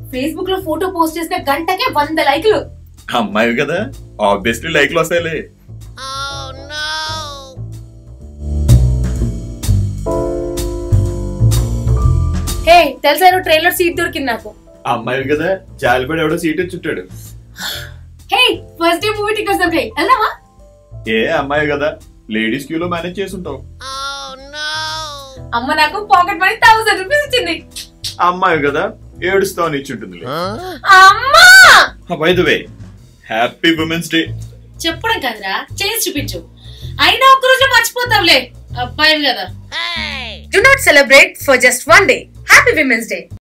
Facebook లో photo post చేసిన గంటకే వంద లైక్లు అమ్మాయి కదా ఆబ్వియస్లీ లైక్లు వస్తాయిలే హే తెలుసా నువ్వు ట్రైన్ లో సీట్ దొరికింది నాకు అమ్మాయి కదా జాలిపడి ఎవడో సీట్ చుట్టాడు hey first day movie tickets దొరికాయి వెళ్దామా ఏ అమ్మాయి కదా లేడీస్ క్యూలో మేనేజ్ చేసుంటావు అమ్మ నాకు పాకెట్ మనీ థౌసండ్ రూపీస్ ఇచ్చింది అమ్మాయి కదా ఏడుస్తావు అని ఇచ్చుంటుంది అమ్మా by the way happy women's day చెప్పడం కదరా చేసి చూపించు అయినా ఒక్క రోజు మర్చిపోతావులే అబ్బాయి కదా do not celebrate for just one day happy women's day